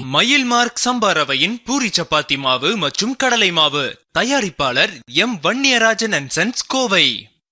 மயில் மார்க் சம்பா ரவையின் பூரி சப்பாத்தி மாவு மற்றும் கடலை மாவு தயாரிப்பாளர் M Vanniarajan and sons Kovai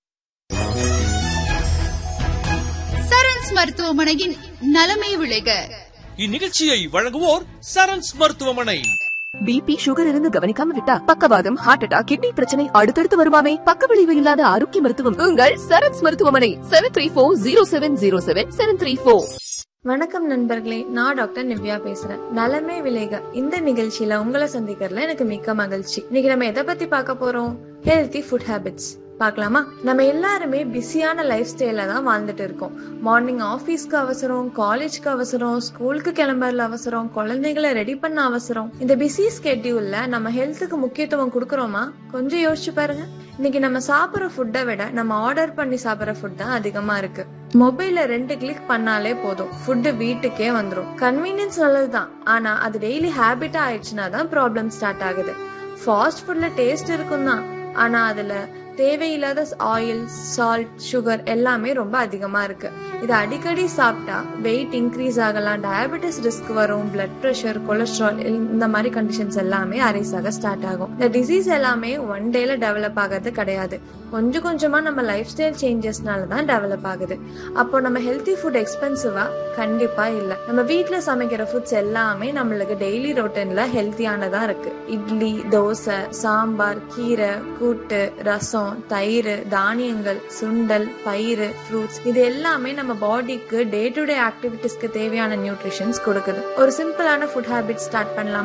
Sarans மருத்துவமனையின் நலமே விளைக இந்நிகழ்ச்சியை வழங்குவோர் சரண்ஸ் மருத்துவமனை பிபி சுகர் இருந்து கவனிக்காம விட்டா பக்கவாதம் ஹார்ட் அட்டாக் கிட்னி பிரச்சனை அடுத்தடுத்து வருமாமே பக்க விளைவு இல்லாத ஆரோக்கிய மருத்துவம் உங்கள் சரண்ஸ் மருத்துவமனை seven three four zero seven zero seven seven three four வணக்கம் நண்பர்களே நான் டாக்டர் நிவ்யா பேசுறேன் நலமே விளைக இந்த நிகழ்ச்சியில உங்களை சந்திக்கிறதுல எனக்கு மிக்க மகிழ்ச்சி இன்னைக்கு நம்ம எதை பத்தி பார்க்க போறோம் ஹெல்தி ஃபுட் ஹேபிட்ஸ் பார்க்கலாமா நம்ம எல்லாருமே பிஸியான லைஃப் ஸ்டைல தான் வாழ்ந்துட்டு இருக்கோம் மார்னிங் ஆஃபீஸ்க்கு அவசரம் காலேஜ்க்கு அவசரம் ஸ்கூலுக்கு கிளம்புறதுல அவசரம் குழந்தைகளை ரெடி பண்ண அவசரம் இந்த பிஸி ஸ்கெட்யூல்ல நம்ம ஹெல்த்துக்கு முக்கியத்துவம் கொடுக்கறோமா கொஞ்சம் யோசிச்சு பாருங்க இன்னைக்கு நம்ம சாப்பிட்ற ஃபுட்டை விட நம்ம ஆர்டர் பண்ணி சாப்பிட்ற ஃபுட் தான் அதிகமா இருக்கு மொபைல்ல ரெண்டு கிளிக் பண்ணாலே போதும் ஃபுட்டு வீட்டுக்கே வந்துடும் கன்வீனியன்ஸ் நல்லதுதான் ஆனா அது டெய்லி ஹேபிட்டா ஆயிடுச்சுன்னா தான் ப்ராப்ளம் ஸ்டார்ட் ஆகுது ஃபாஸ்ட் ஃபுட்ல டேஸ்ட் இருக்கும் தான் ஆனா அதுல தேவையில்லாத ஆயில் சால்ட் சுகர் எல்லாமே ரொம்ப அதிகமா இருக்கு இது அடிக்கடி சாப்பிட்டா வெயிட் இன்க்ரீஸ் ஆகலாம் டயபெட்டிஸ் ரிஸ்க் வரும் பிளட் ப்ரெஷர் கொலஸ்ட்ரால் இந்த மாதிரி கண்டிஷன்ஸ் எல்லாமே அரைஸ் ஆக ஸ்டார்ட் ஆகும் இந்த டிசீஸ் எல்லாமே ஒன் டேல டெவலப் ஆகிறது கிடையாது கொஞ்சம் கொஞ்சமா நம்ம லைஃப் ஸ்டைல் சேஞ்சஸ்னால தான் டெவலப் ஆகுது அப்போ நம்ம ஹெல்த்தி ஃபுட் எக்ஸ்பென்சிவா கண்டிப்பா இல்ல நம்ம வீட்ல சமைக்கிற ஃபுட்ஸ் எல்லாமே நம்மளுக்கு டெய்லி ரொட்டீன்ல ஹெல்த்தியானதா இருக்கு இட்லி தோசை சாம்பார் கீரை கூட்டு ரசம் தயிர் தானியங்கள் சுண்டல் பயிறு ஃப்ரூட்ஸ் இது எல்லாமே நம்ம பாடிக்கு டே டு டே ஆக்டிவிட்டிஸ்க்கு தேவையான நியூட்ரிஷன்ஸ் கொடுக்குது ஒரு சிம்பிளான ஃபுட் ஹேபிட் ஸ்டார்ட் பண்ணலாம்